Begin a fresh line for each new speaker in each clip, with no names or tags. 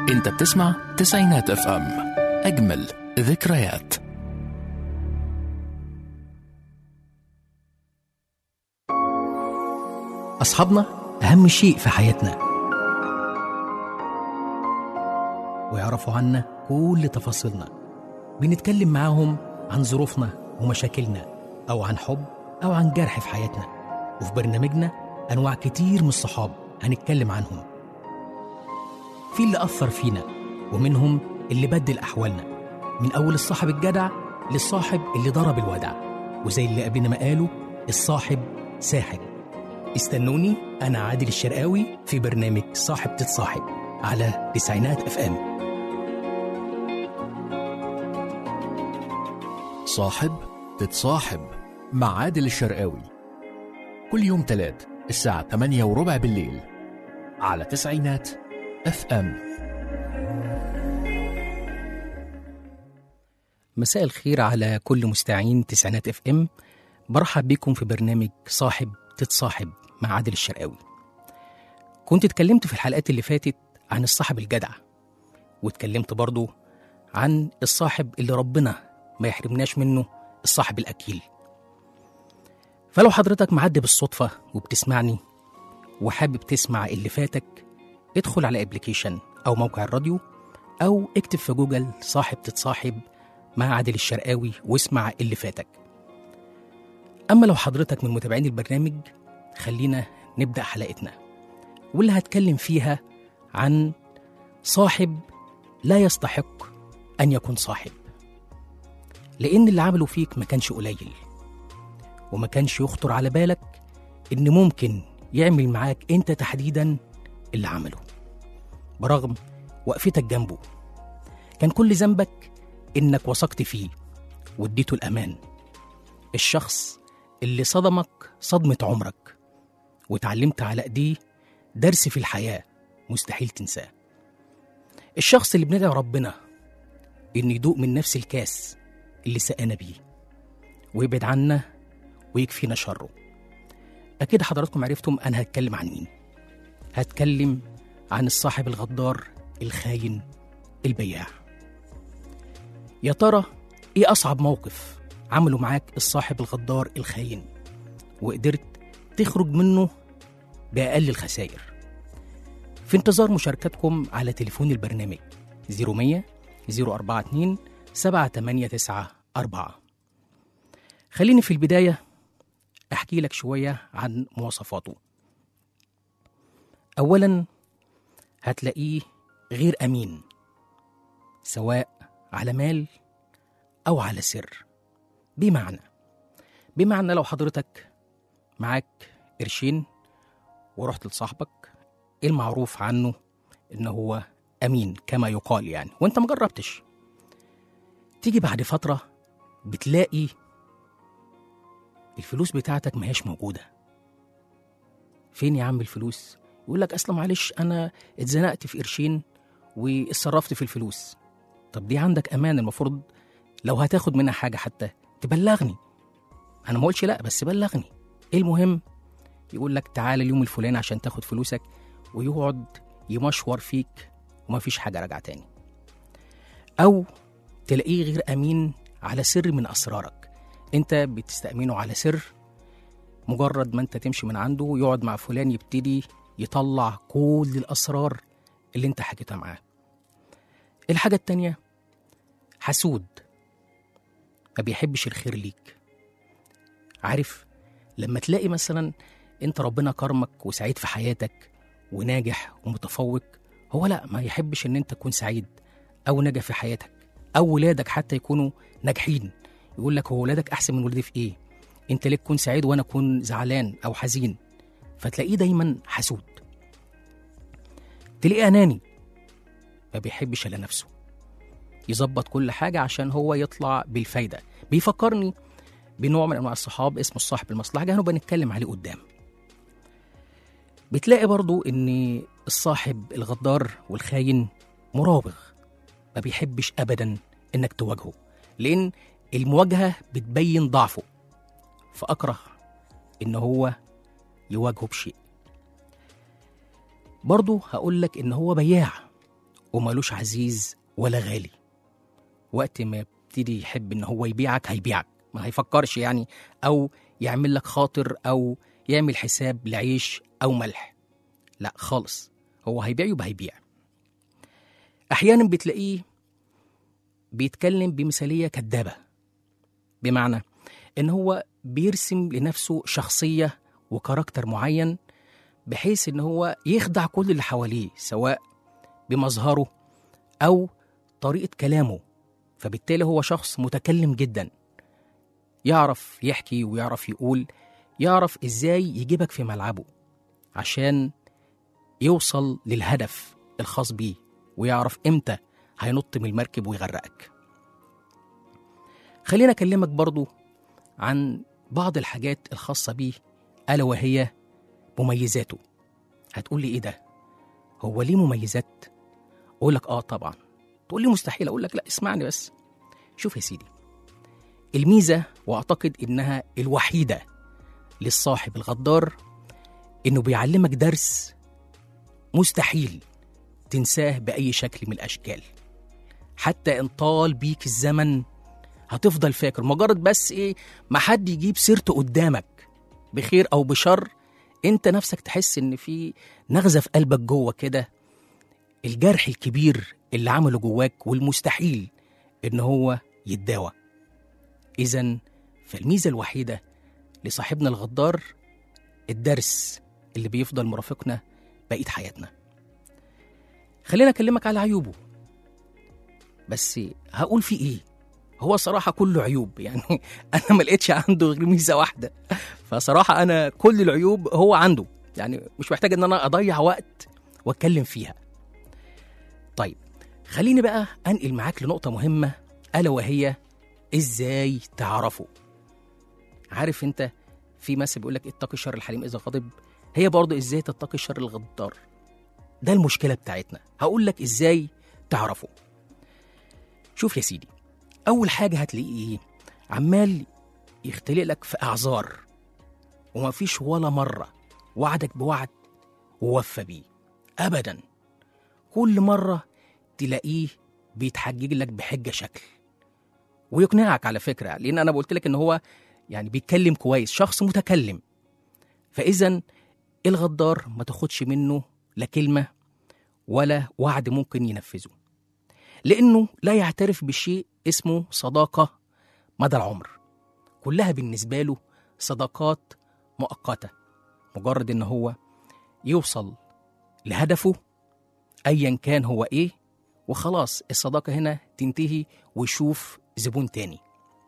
انت بتسمع تسعينات اف ام اجمل ذكريات
أصحابنا أهم شيء في حياتنا ويعرفوا عنا كل تفاصيلنا بنتكلم معاهم عن ظروفنا ومشاكلنا أو عن حب أو عن جرح في حياتنا وفي برنامجنا أنواع كتير من الصحاب هنتكلم عنهم في اللي أثر فينا ومنهم اللي بدل أحوالنا من أول الصاحب الجدع للصاحب اللي ضرب الودع وزي اللي قبلنا ما قالوا الصاحب ساحب استنوني أنا عادل الشرقاوي في برنامج صاحب تتصاحب على تسعينات اف ام
صاحب تتصاحب مع عادل الشرقاوي كل يوم تلات الساعة 8 وربع بالليل على تسعينات اف ام
مساء الخير على كل مستمعين تسعينات اف ام برحب بكم في برنامج صاحب تتصاحب مع عادل الشرقاوي كنت اتكلمت في الحلقات اللي فاتت عن الصاحب الجدع واتكلمت برضو عن الصاحب اللي ربنا ما يحرمناش منه الصاحب الأكيل فلو حضرتك معدي بالصدفة وبتسمعني وحابب تسمع اللي فاتك ادخل على ابلكيشن أو موقع الراديو أو اكتب في جوجل صاحب تتصاحب مع عادل الشرقاوي واسمع اللي فاتك أما لو حضرتك من متابعين البرنامج خلينا نبدأ حلقتنا واللي هتكلم فيها عن صاحب لا يستحق أن يكون صاحب لأن اللي عمله فيك ما كانش قليل وما كانش يخطر على بالك إن ممكن يعمل معاك أنت تحديدا اللي عمله برغم وقفتك جنبه كان كل ذنبك إنك وثقت فيه واديته الأمان الشخص اللي صدمك صدمة عمرك وتعلمت على ايديه درس في الحياة مستحيل تنساه الشخص اللي بندعي ربنا إنه يدوق من نفس الكاس اللي سقانا بيه ويبعد عنا ويكفينا شره أكيد حضراتكم عرفتم أنا هتكلم عن مين هتكلم عن الصاحب الغدار الخاين البياع يا ترى إيه أصعب موقف عملوا معاك الصاحب الغدار الخاين وقدرت تخرج منه بأقل الخسائر في انتظار مشاركتكم على تليفون البرنامج 0100 042 7894 خليني في البداية أحكي لك شوية عن مواصفاته أولا هتلاقيه غير أمين سواء على مال أو على سر بمعنى بمعنى لو حضرتك معاك قرشين ورحت لصاحبك ايه المعروف عنه ان هو امين كما يقال يعني وانت ما جربتش تيجي بعد فتره بتلاقي الفلوس بتاعتك ما هيش موجوده فين يا عم الفلوس يقول لك اصلا معلش انا اتزنقت في قرشين واتصرفت في الفلوس طب دي عندك امان المفروض لو هتاخد منها حاجه حتى تبلغني انا ما اقولش لا بس بلغني ايه المهم يقول لك تعالى اليوم الفلاني عشان تاخد فلوسك ويقعد يمشور فيك وما فيش حاجه راجعه تاني او تلاقيه غير امين على سر من اسرارك انت بتستامنه على سر مجرد ما انت تمشي من عنده يقعد مع فلان يبتدي يطلع كل الاسرار اللي انت حكيتها معاه الحاجه التانيه حسود ما بيحبش الخير ليك عارف لما تلاقي مثلا انت ربنا كرمك وسعيد في حياتك وناجح ومتفوق هو لا ما يحبش ان انت تكون سعيد او ناجح في حياتك او ولادك حتى يكونوا ناجحين يقول لك هو ولادك احسن من ولادي في ايه انت ليه تكون سعيد وانا اكون زعلان او حزين فتلاقيه دايما حسود تلاقيه اناني ما بيحبش الا نفسه يظبط كل حاجه عشان هو يطلع بالفايده بيفكرني بنوع من انواع الصحاب اسمه الصاحب المصلحه هنبقى نتكلم عليه قدام بتلاقي برضو ان الصاحب الغدار والخاين مراوغ ما بيحبش ابدا انك تواجهه لان المواجهه بتبين ضعفه فاكره ان هو يواجهه بشيء برضو هقول لك ان هو بياع ومالوش عزيز ولا غالي وقت ما يبتدي يحب ان هو يبيعك هيبيعك ما هيفكرش يعني او يعمل لك خاطر او يعمل حساب لعيش او ملح لا خالص هو هيبيع يبقى هيبيع احيانا بتلاقيه بيتكلم بمثاليه كدابه بمعنى ان هو بيرسم لنفسه شخصيه وكاركتر معين بحيث ان هو يخدع كل اللي حواليه سواء بمظهره او طريقه كلامه فبالتالي هو شخص متكلم جدا يعرف يحكي ويعرف يقول يعرف ازاي يجيبك في ملعبه عشان يوصل للهدف الخاص بيه ويعرف امتى هينط من المركب ويغرقك خلينا اكلمك برضو عن بعض الحاجات الخاصة بيه ألا وهي مميزاته هتقول لي ايه ده هو ليه مميزات اقول لك اه طبعا تقول لي مستحيل اقول لك لا اسمعني بس شوف يا سيدي الميزه واعتقد انها الوحيده للصاحب الغدار انه بيعلمك درس مستحيل تنساه باي شكل من الاشكال حتى ان طال بيك الزمن هتفضل فاكر مجرد بس ايه ما حد يجيب سيرته قدامك بخير او بشر انت نفسك تحس ان في نغزه في قلبك جوه كده الجرح الكبير اللي عمله جواك والمستحيل ان هو يتداوى اذا فالميزه الوحيده لصاحبنا الغدار الدرس اللي بيفضل مرافقنا بقيه حياتنا خلينا اكلمك على عيوبه بس هقول فيه ايه هو صراحة كله عيوب يعني أنا ما لقيتش عنده غير ميزة واحدة فصراحة أنا كل العيوب هو عنده يعني مش محتاج إن أنا أضيع وقت وأتكلم فيها طيب خليني بقى أنقل معاك لنقطة مهمة ألا وهي إزاي تعرفه عارف أنت في مثل بيقول لك اتقي الشر الحليم إذا غضب هي برضه إزاي تتقي الشر الغدار ده المشكلة بتاعتنا هقول لك إزاي تعرفه شوف يا سيدي أول حاجة هتلاقيه إيه؟ عمال يختلق لك في أعذار ومفيش ولا مرة وعدك بوعد ووفى بيه أبدا كل مرة تلاقيه بيتحجج لك بحجة شكل ويقنعك على فكرة لأن أنا قلت لك إن هو يعني بيتكلم كويس شخص متكلم فإذا الغدار ما تاخدش منه لا كلمة ولا وعد ممكن ينفذه لأنه لا يعترف بشيء اسمه صداقة مدى العمر كلها بالنسبة له صداقات مؤقتة مجرد إن هو يوصل لهدفه أيا كان هو إيه وخلاص الصداقة هنا تنتهي ويشوف زبون تاني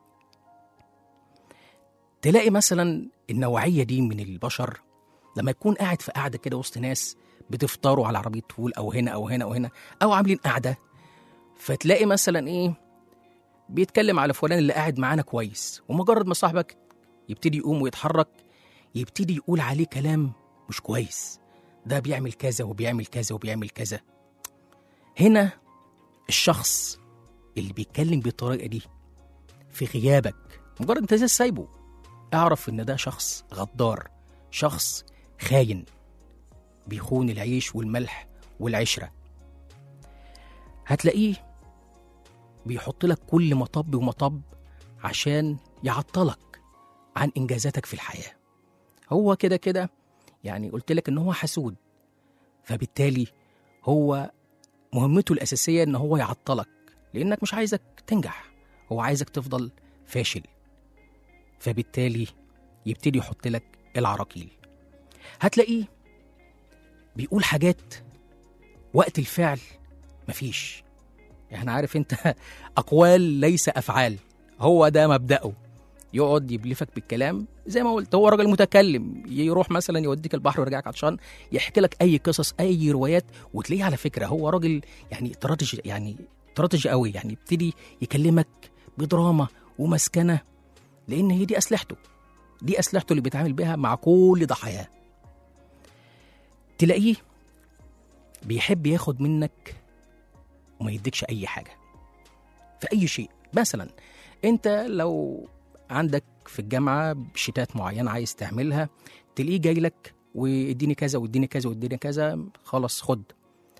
تلاقي مثلا النوعية دي من البشر لما يكون قاعد في قاعدة كده وسط ناس بتفطروا على عربية فول أو هنا أو هنا أو هنا أو عاملين قاعدة فتلاقي مثلا إيه بيتكلم على فلان اللي قاعد معانا كويس ومجرد ما صاحبك يبتدي يقوم ويتحرك يبتدي يقول عليه كلام مش كويس ده بيعمل كذا وبيعمل كذا وبيعمل كذا هنا الشخص اللي بيتكلم بالطريقة دي في غيابك مجرد انت زي سايبه اعرف ان ده شخص غدار شخص خاين بيخون العيش والملح والعشرة هتلاقيه بيحط لك كل مطب ومطب عشان يعطلك عن انجازاتك في الحياه هو كده كده يعني قلت لك ان هو حسود فبالتالي هو مهمته الاساسيه ان هو يعطلك لانك مش عايزك تنجح هو عايزك تفضل فاشل فبالتالي يبتدي يحط لك العراقيل هتلاقيه بيقول حاجات وقت الفعل مفيش يعني عارف انت اقوال ليس افعال هو ده مبدأه يقعد يبلفك بالكلام زي ما قلت هو راجل متكلم يروح مثلا يوديك البحر ويرجعك عطشان يحكي لك اي قصص اي روايات وتلاقيه على فكره هو راجل يعني استراتيجي يعني استراتيجي قوي يعني يبتدي يكلمك بدراما ومسكنه لان هي دي اسلحته دي اسلحته اللي بيتعامل بيها مع كل ضحاياه تلاقيه بيحب ياخد منك وما يديكش اي حاجه في اي شيء مثلا انت لو عندك في الجامعه شتات معينه عايز تعملها تلاقيه جاي لك واديني كذا واديني كذا واديني كذا خلاص خد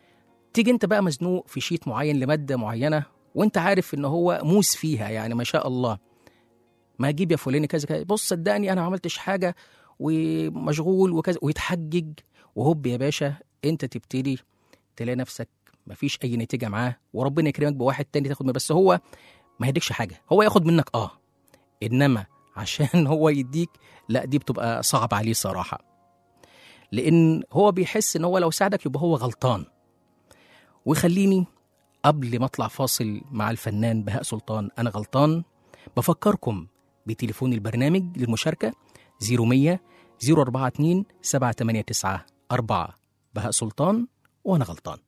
تيجي انت بقى مزنوق في شيت معين لماده معينه وانت عارف ان هو موس فيها يعني ما شاء الله ما اجيب يا فلان كذا كذا بص صدقني انا ما عملتش حاجه ومشغول وكذا ويتحجج وهوب يا باشا انت تبتدي تلاقي نفسك مفيش اي نتيجه معاه وربنا يكرمك بواحد تاني تاخد منه بس هو ما يديكش حاجه هو ياخد منك اه انما عشان هو يديك لا دي بتبقى صعب عليه صراحه لان هو بيحس ان هو لو ساعدك يبقى هو غلطان ويخليني قبل ما اطلع فاصل مع الفنان بهاء سلطان انا غلطان بفكركم بتليفون البرنامج للمشاركه 0100 042 789 4 بهاء سلطان وانا غلطان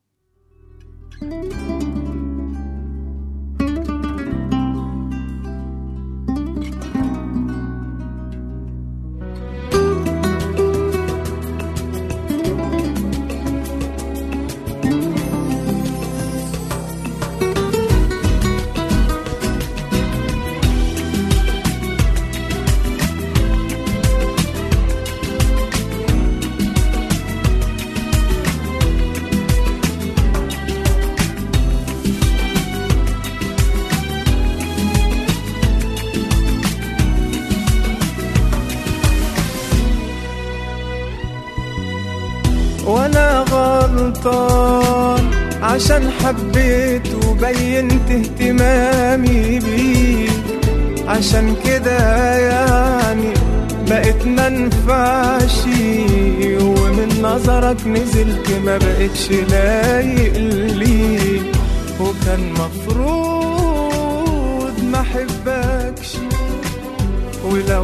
وانا غلطان عشان حبيت وبينت اهتمامي بيك عشان كده يعني بقيت منفعش ومن نظرك نزلت ما بقتش لايق ليك وكان مفروض ما احبكش ولو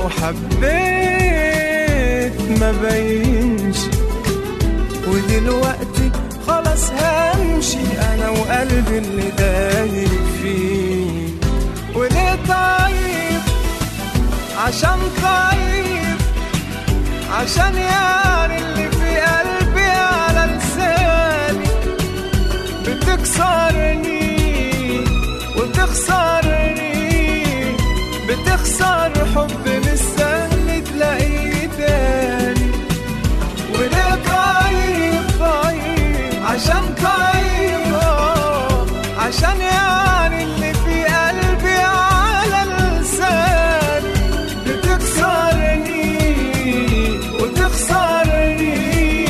حبيت ما بينش ودلوقتي خلاص همشي انا وقلبي اللي دايب فيه وليه طيب عشان طيب عشان يعني اللي في قلبي على لساني بتكسرني وتخسرني بتخسر حب مش سهل تلاقيه تاني وليه طيب طيب عشان طيب آه، عشان يعني اللي في قلبي على لسان بتكسرني وتخسرني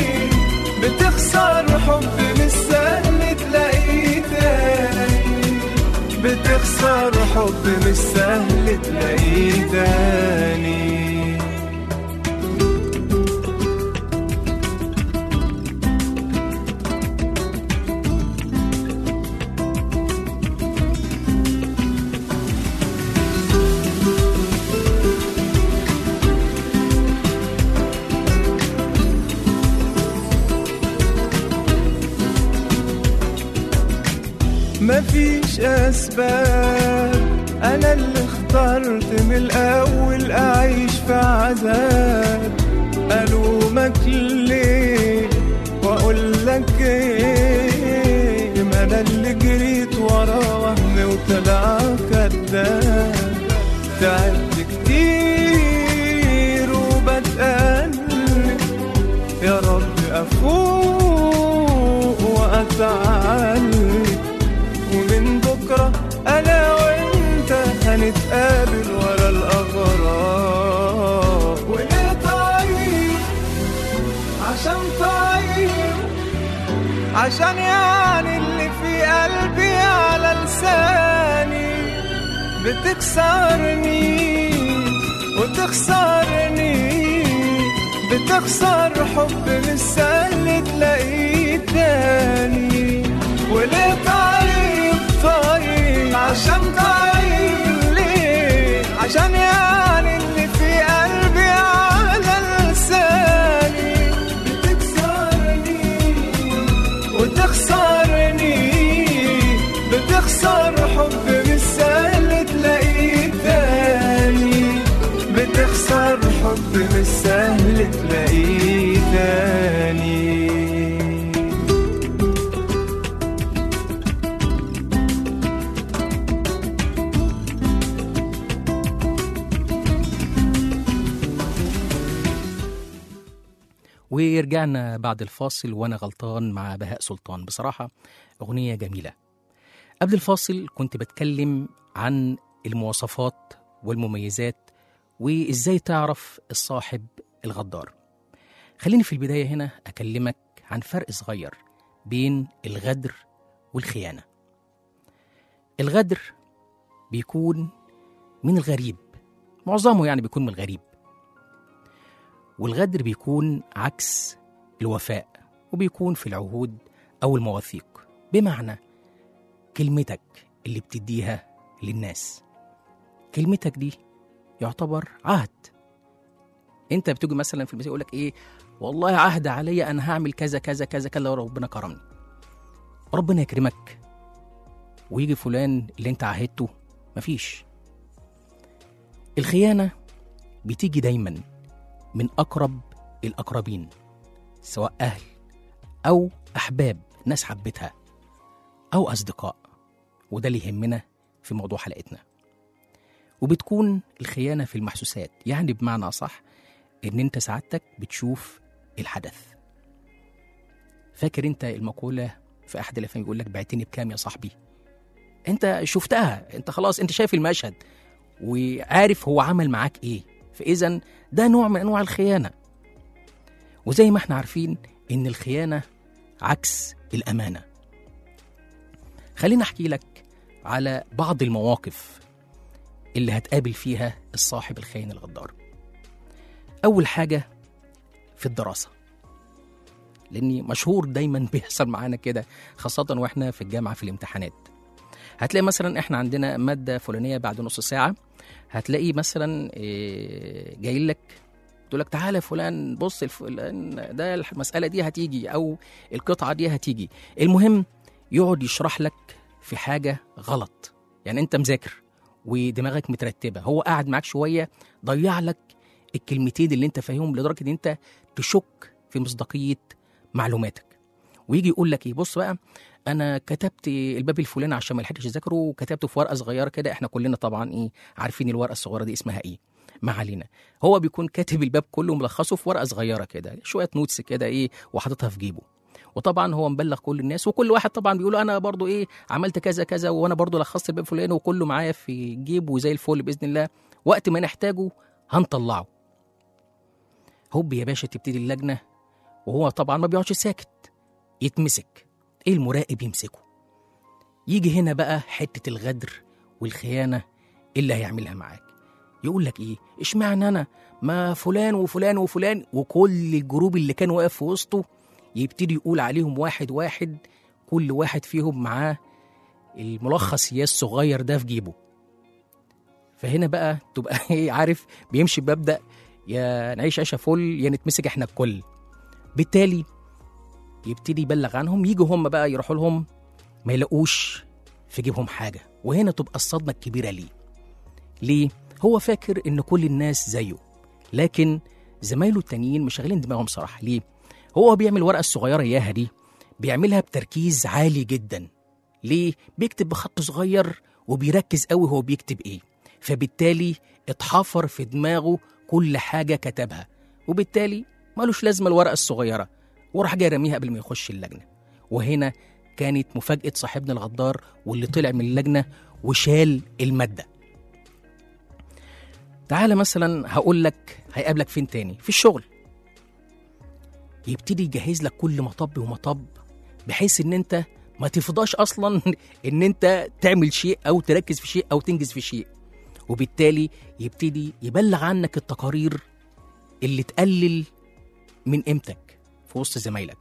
بتخسر حب مش سهل تلاقيه تاني بتخسر حب مش سهل تلاقيه تاني مفيش اسباب انا اللي اخترت من الاول اعيش في عذاب الومك ليه واقول لك ايه ما انا اللي جريت ورا وهم وطلع كداب تعبت كتير وبتقلب يا رب افوق واتعلم ومن بكرة أنا وأنت هنتقابل ورا الأغراب وليه طيب عشان طيب عشان يعني اللي في قلبي على لساني بتكسرني وتخسرني بتخسر حب مش سهل تلاقيه تاني وليه طيب طيب عشان طيب ليه عشان يعني اللي في قلبي على لساني بتكسرني وتخسرني بتخسر حب مش سهل تلاقيه تاني بتخسر حب مش سهل تلاقيه تاني
ورجعنا بعد الفاصل وانا غلطان مع بهاء سلطان بصراحه اغنيه جميله قبل الفاصل كنت بتكلم عن المواصفات والمميزات وازاي تعرف الصاحب الغدار خليني في البدايه هنا اكلمك عن فرق صغير بين الغدر والخيانه الغدر بيكون من الغريب معظمه يعني بيكون من الغريب والغدر بيكون عكس الوفاء وبيكون في العهود أو المواثيق بمعنى كلمتك اللي بتديها للناس كلمتك دي يعتبر عهد انت بتيجي مثلا في المسيح يقول لك ايه والله عهد عليا انا هعمل كذا كذا كذا كذا وربنا كرمني ربنا يكرمك ويجي فلان اللي انت عاهدته مفيش الخيانه بتيجي دايما من اقرب الاقربين سواء اهل او احباب ناس حبتها او اصدقاء وده اللي يهمنا في موضوع حلقتنا وبتكون الخيانه في المحسوسات يعني بمعنى صح ان انت سعادتك بتشوف الحدث فاكر انت المقوله في احد الافلام يقول لك بعتني بكام يا صاحبي انت شفتها انت خلاص انت شايف المشهد وعارف هو عمل معاك ايه فاذا ده نوع من انواع الخيانه وزي ما احنا عارفين ان الخيانه عكس الامانه خلينا احكي لك على بعض المواقف اللي هتقابل فيها الصاحب الخاين الغدار اول حاجه في الدراسه لاني مشهور دايما بيحصل معانا كده خاصه واحنا في الجامعه في الامتحانات هتلاقي مثلا احنا عندنا ماده فلانيه بعد نص ساعه هتلاقي مثلا إيه، جاي لك تقول لك تعالى يا فلان بص الفلان ده المساله دي هتيجي او القطعه دي هتيجي المهم يقعد يشرح لك في حاجه غلط يعني انت مذاكر ودماغك مترتبه هو قاعد معاك شويه ضيع لك الكلمتين اللي انت فاهمهم لدرجه ان انت تشك في مصداقيه معلوماتك ويجي يقول لك ايه بص بقى انا كتبت الباب الفلاني عشان ما لحقتش اذاكره وكتبته في ورقه صغيره كده احنا كلنا طبعا ايه عارفين الورقه الصغيره دي اسمها ايه ما علينا هو بيكون كاتب الباب كله ملخصه في ورقه صغيره كده شويه نوتس كده ايه وحاططها في جيبه وطبعا هو مبلغ كل الناس وكل واحد طبعا بيقول انا برضو ايه عملت كذا كذا وانا برضو لخصت الباب الفلاني وكله معايا في جيب وزي الفل باذن الله وقت ما نحتاجه هنطلعه هوب يا باشا تبتدي اللجنه وهو طبعا ما بيقعدش ساكت يتمسك ايه المراقب يمسكه يجي هنا بقى حته الغدر والخيانه اللي هيعملها معاك يقول لك ايه اشمعنى انا ما فلان وفلان وفلان وكل الجروب اللي كان واقف في وسطه يبتدي يقول عليهم واحد واحد كل واحد فيهم معاه الملخص يا الصغير ده في جيبه فهنا بقى تبقى ايه عارف بيمشي بمبدا يا نعيش عيشه فل يا نتمسك احنا الكل بالتالي يبتدي يبلغ عنهم يجوا هم بقى يروحوا لهم ما يلاقوش في جيبهم حاجه وهنا تبقى الصدمه الكبيره ليه ليه هو فاكر ان كل الناس زيه لكن زمايله التانيين مش شاغلين دماغهم صراحه ليه هو بيعمل الورقه الصغيره اياها دي بيعملها بتركيز عالي جدا ليه بيكتب بخط صغير وبيركز قوي هو بيكتب ايه فبالتالي اتحفر في دماغه كل حاجه كتبها وبالتالي مالوش لازمه الورقه الصغيره وراح جاي راميها قبل ما يخش اللجنه وهنا كانت مفاجاه صاحبنا الغدار واللي طلع من اللجنه وشال الماده تعالى مثلا هقول لك هيقابلك فين تاني في الشغل يبتدي يجهز لك كل مطب ومطب بحيث ان انت ما تفضاش اصلا ان انت تعمل شيء او تركز في شيء او تنجز في شيء وبالتالي يبتدي يبلغ عنك التقارير اللي تقلل من قيمتك في وسط زمايلك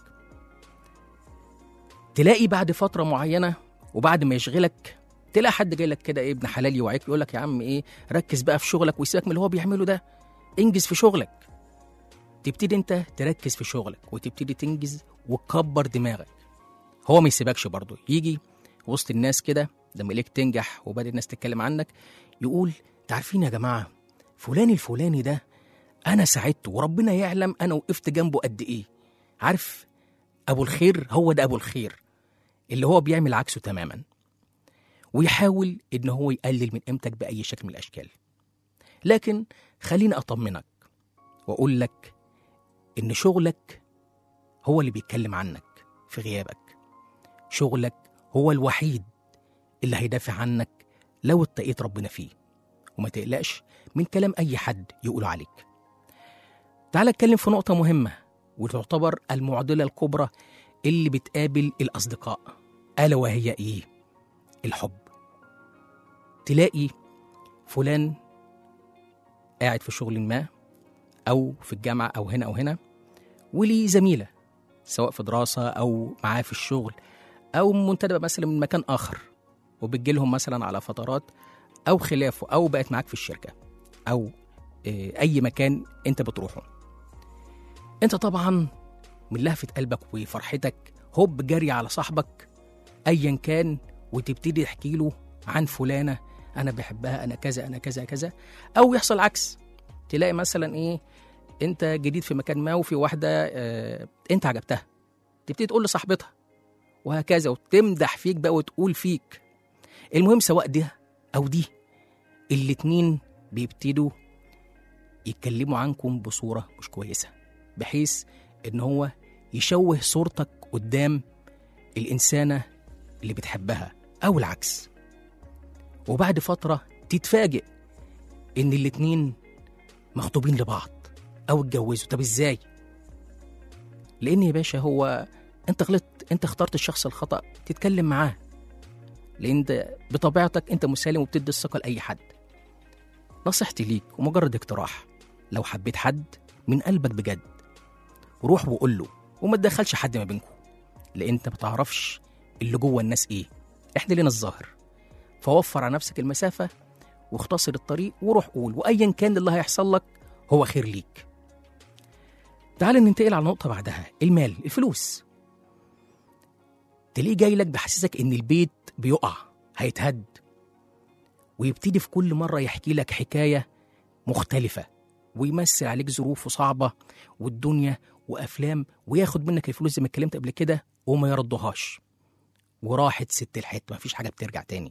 تلاقي بعد فتره معينه وبعد ما يشغلك تلاقي حد جاي لك كده ايه ابن حلال يوعيك يقول لك يا عم ايه ركز بقى في شغلك وسيبك من اللي هو بيعمله ده انجز في شغلك تبتدي انت تركز في شغلك وتبتدي تنجز وتكبر دماغك هو ما يسيبكش برضه يجي وسط الناس كده لما يلاقيك تنجح وبدأ الناس تتكلم عنك يقول تعرفين يا جماعه فلان الفلاني ده انا ساعدته وربنا يعلم انا وقفت جنبه قد ايه عارف ابو الخير هو ده ابو الخير اللي هو بيعمل عكسه تماما ويحاول ان هو يقلل من قيمتك باي شكل من الاشكال لكن خليني اطمنك واقول لك ان شغلك هو اللي بيتكلم عنك في غيابك شغلك هو الوحيد اللي هيدافع عنك لو اتقيت ربنا فيه وما تقلقش من كلام أي حد يقوله عليك تعال اتكلم في نقطة مهمة وتعتبر المعضلة الكبرى اللي بتقابل الأصدقاء ألا وهي إيه؟ الحب تلاقي فلان قاعد في شغل ما أو في الجامعة أو هنا أو هنا وليه زميلة سواء في دراسة أو معاه في الشغل أو منتدبة مثلا من مكان آخر وبتجيلهم مثلا على فترات أو خلافه أو بقت معاك في الشركة أو آه، أي مكان أنت بتروحه أنت طبعا من لهفة قلبك وفرحتك هوب جري على صاحبك أيا كان وتبتدي تحكي له عن فلانة أنا بحبها أنا كذا أنا كذا كذا أو يحصل عكس تلاقي مثلا إيه أنت جديد في مكان ما وفي واحدة آه، أنت عجبتها تبتدي تقول لصاحبتها وهكذا وتمدح فيك بقى وتقول فيك المهم سواء ده أو دي الاتنين بيبتدوا يتكلموا عنكم بصورة مش كويسة بحيث إن هو يشوه صورتك قدام الإنسانة اللي بتحبها أو العكس وبعد فترة تتفاجئ إن الاتنين مخطوبين لبعض أو اتجوزوا طب إزاي؟ لأن يا باشا هو أنت غلطت أنت اخترت الشخص الخطأ تتكلم معاه لأن ده بطبيعتك أنت مسالم وبتدي الثقة لأي حد نصيحتي ليك ومجرد اقتراح لو حبيت حد من قلبك بجد روح وقول له وما تدخلش حد ما بينكم لان انت ما تعرفش اللي جوه الناس ايه احنا لنا الظاهر فوفر على نفسك المسافه واختصر الطريق وروح قول وايا كان اللي هيحصل لك هو خير ليك تعال ننتقل على نقطه بعدها المال الفلوس تلاقيه جاي لك بحسسك ان البيت بيقع هيتهد ويبتدي في كل مره يحكي لك حكايه مختلفه ويمثل عليك ظروفه صعبه والدنيا وافلام وياخد منك الفلوس زي ما اتكلمت قبل كده وما يردهاش وراحت ست الحته مفيش حاجه بترجع تاني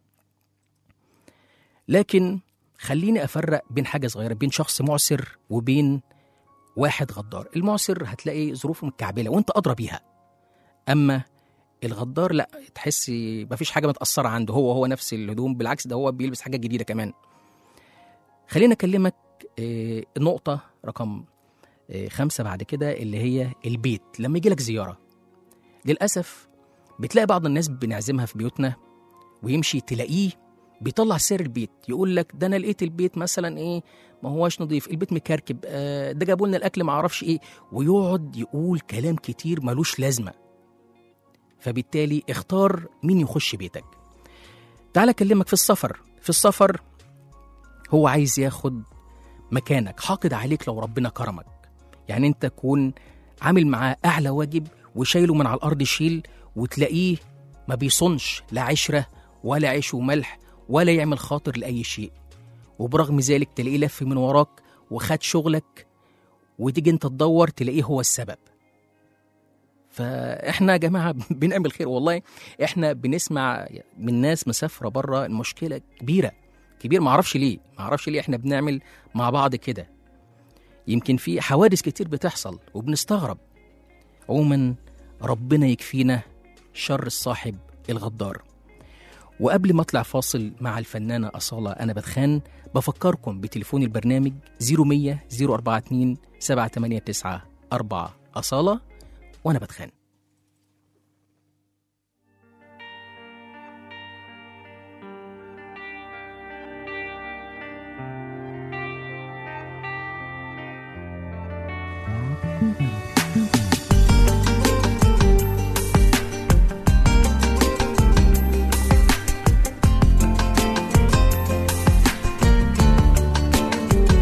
لكن خليني افرق بين حاجه صغيره بين شخص معسر وبين واحد غدار المعسر هتلاقي ظروفه متكعبله وانت ادرى بيها اما الغدار لا تحسي مفيش حاجه متاثره عنده هو هو نفس الهدوم بالعكس ده هو بيلبس حاجه جديده كمان خليني اكلمك آه، نقطه رقم آه، خمسة بعد كده اللي هي البيت لما يجي لك زيارة للأسف بتلاقي بعض الناس بنعزمها في بيوتنا ويمشي تلاقيه بيطلع سر البيت يقول لك ده انا لقيت البيت مثلا ايه ما هواش نظيف البيت مكركب آه ده جابوا لنا الاكل ما اعرفش ايه ويقعد يقول كلام كتير ملوش لازمه فبالتالي اختار مين يخش بيتك تعال اكلمك في السفر في السفر هو عايز ياخد مكانك حاقد عليك لو ربنا كرمك يعني انت تكون عامل معاه اعلى واجب وشايله من على الارض شيل وتلاقيه ما بيصنش لا عشره ولا عيش وملح ولا يعمل خاطر لاي شيء وبرغم ذلك تلاقيه لف من وراك وخد شغلك وتيجي انت تدور تلاقيه هو السبب فاحنا يا جماعه بنعمل خير والله احنا بنسمع من ناس مسافره بره المشكله كبيره كبير ما اعرفش ليه ما اعرفش ليه احنا بنعمل مع بعض كده يمكن في حوادث كتير بتحصل وبنستغرب عموما ربنا يكفينا شر الصاحب الغدار وقبل ما اطلع فاصل مع الفنانه اصاله انا بتخان بفكركم بتليفون البرنامج 0100 042 789 4 اصاله وانا بتخان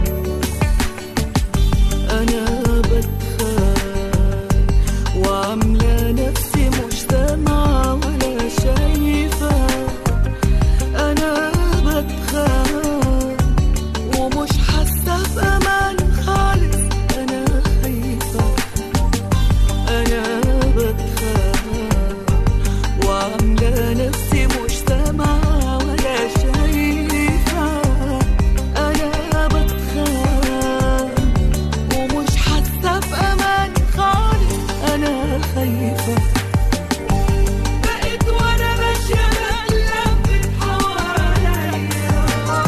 انا بتخان وعامله
خايفة
بقيت وانا ماشية بقلب حواليا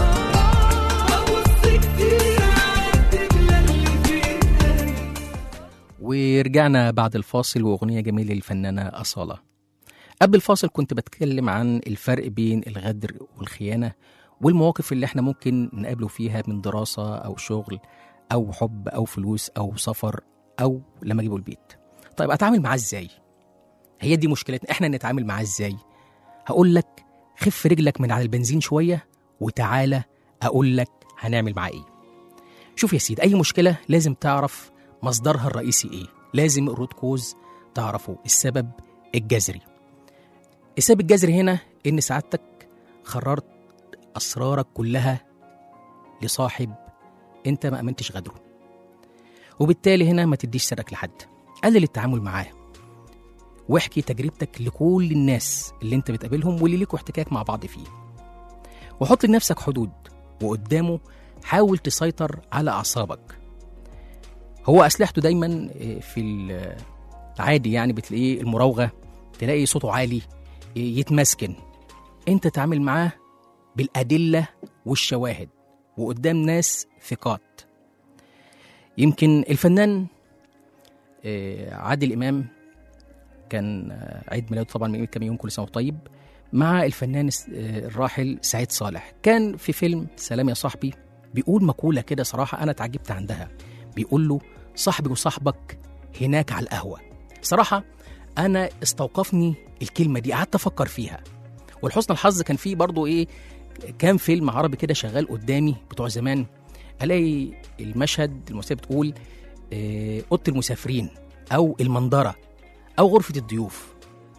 ببص كتير عالدبلة اللي فيها
ورجعنا بعد الفاصل وأغنية جميلة للفنانة أصالة قبل الفاصل كنت بتكلم عن الفرق بين الغدر والخيانة والمواقف اللي احنا ممكن نقابله فيها من دراسة أو شغل أو حب أو فلوس أو سفر أو لما أجيبه البيت طيب أتعامل معاه إزاي؟ هي دي مشكلتنا احنا نتعامل معاه إزاي؟ هقول لك خف رجلك من على البنزين شوية وتعالى أقول لك هنعمل معاه إيه شوف يا سيدي أي مشكلة لازم تعرف مصدرها الرئيسي إيه لازم الروت كوز تعرفه السبب الجذري السبب الجذري هنا إن سعادتك خررت أسرارك كلها لصاحب أنت ما أمنتش غدره وبالتالي هنا ما تديش سرك لحد قلل التعامل معاه واحكي تجربتك لكل الناس اللي انت بتقابلهم واللي ليكوا احتكاك مع بعض فيه وحط لنفسك حدود وقدامه حاول تسيطر على أعصابك هو أسلحته دايما آه، في العادي يعني بتلاقيه المراوغة تلاقي صوته عالي آه، يتمسكن انت تعامل معاه بالأدلة والشواهد وقدام ناس ثقات يمكن الفنان آه، عادل إمام كان آه، عيد ميلاده طبعا من كام يوم كل سنة وهو طيب مع الفنان الس- آه، الراحل سعيد صالح كان في فيلم سلام يا صاحبي بيقول مقولة كده صراحة أنا اتعجبت عندها بيقول له صاحبي وصاحبك هناك على القهوة صراحة أنا استوقفني الكلمة دي قعدت أفكر فيها ولحسن الحظ كان في برضو إيه كام فيلم عربي كده شغال قدامي بتوع زمان ألاقي المشهد الممثلة بتقول آه، أوضة المسافرين أو المنظرة أو غرفة الضيوف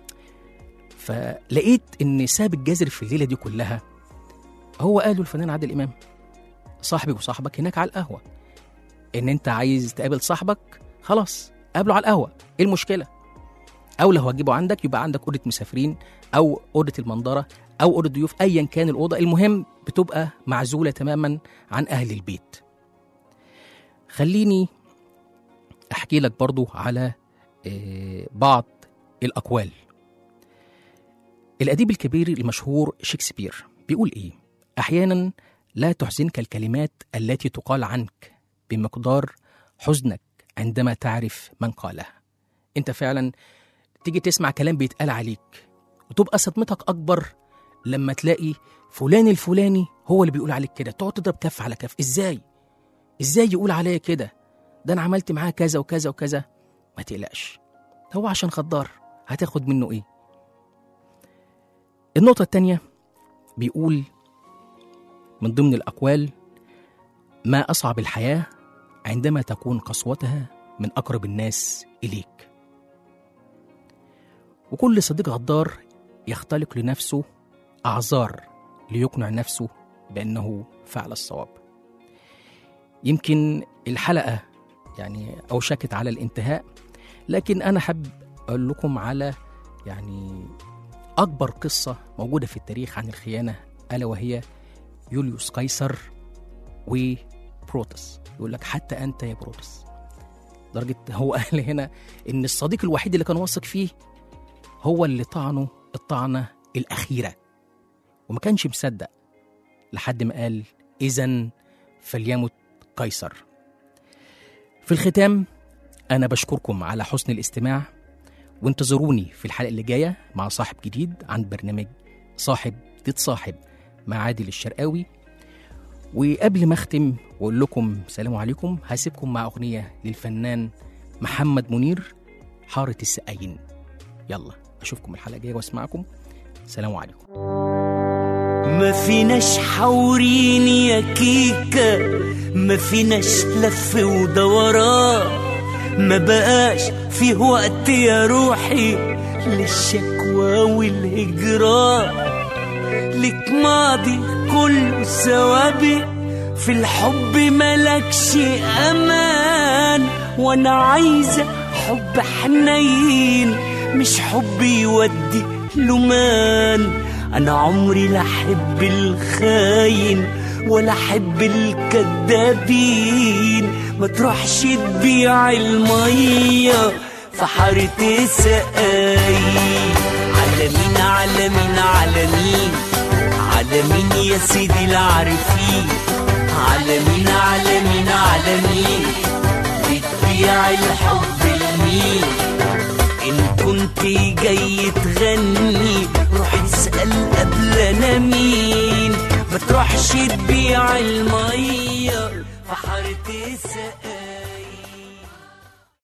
فلقيت إن ساب الجذر في الليلة دي كلها هو قاله الفنان عادل إمام صاحبي وصاحبك هناك على القهوة إن أنت عايز تقابل صاحبك خلاص قابله على القهوة إيه المشكلة أو لو هتجيبه عندك يبقى عندك أوضة مسافرين أو أوضة المنظرة أو أوضة ضيوف أيا كان الأوضة المهم بتبقى معزولة تماما عن أهل البيت خليني أحكي لك برضو على آه، بعض الأقوال الأديب الكبير المشهور شكسبير بيقول إيه أحيانا لا تحزنك الكلمات التي تقال عنك بمقدار حزنك عندما تعرف من قالها انت فعلا تيجي تسمع كلام بيتقال عليك وتبقى صدمتك اكبر لما تلاقي فلان الفلاني هو اللي بيقول عليك كده تقعد تضرب كف على كف ازاي ازاي يقول عليا كده ده انا عملت معاه كذا وكذا وكذا ما تقلقش هو عشان خضار هتاخد منه ايه النقطة التانية بيقول من ضمن الأقوال ما أصعب الحياة عندما تكون قسوتها من أقرب الناس إليك وكل صديق غدار يختلق لنفسه أعذار ليقنع نفسه بأنه فعل الصواب يمكن الحلقة يعني أوشكت على الانتهاء لكن أنا حب أقول لكم على يعني أكبر قصة موجودة في التاريخ عن الخيانة ألا وهي يوليوس قيصر وبروتس يقول لك حتى أنت يا بروتس لدرجة هو قال هنا إن الصديق الوحيد اللي كان واثق فيه هو اللي طعنه الطعنة الأخيرة وما كانش مصدق لحد ما قال إذا فليمت قيصر في الختام أنا بشكركم على حسن الاستماع وانتظروني في الحلقة اللي جاية مع صاحب جديد عن برنامج صاحب تتصاحب مع عادل الشرقاوي وقبل ما اختم واقول لكم سلام عليكم هسيبكم مع اغنيه للفنان محمد منير حاره السقايين يلا اشوفكم الحلقه الجايه واسمعكم سلام عليكم
ما فيناش حورين يا كيكة ما فيناش لف ودوران ما بقاش فيه وقت يا روحي للشكوى والهجران لك ماضي كله سوابق في الحب ملكش امان وانا عايزه حب حنين مش حب يودي لمان انا عمري لا احب الخاين ولا احب الكدابين ما تروحش تبيع الميه في حارة السقاي على مين على مين على مين على مين يا سيدي العارفين على مين على مين على مين بتبيع الحب لمين إن كنت جاي تغني روح اسأل قبل أنا مين ما تروحش تبيع المية في حارة السقاي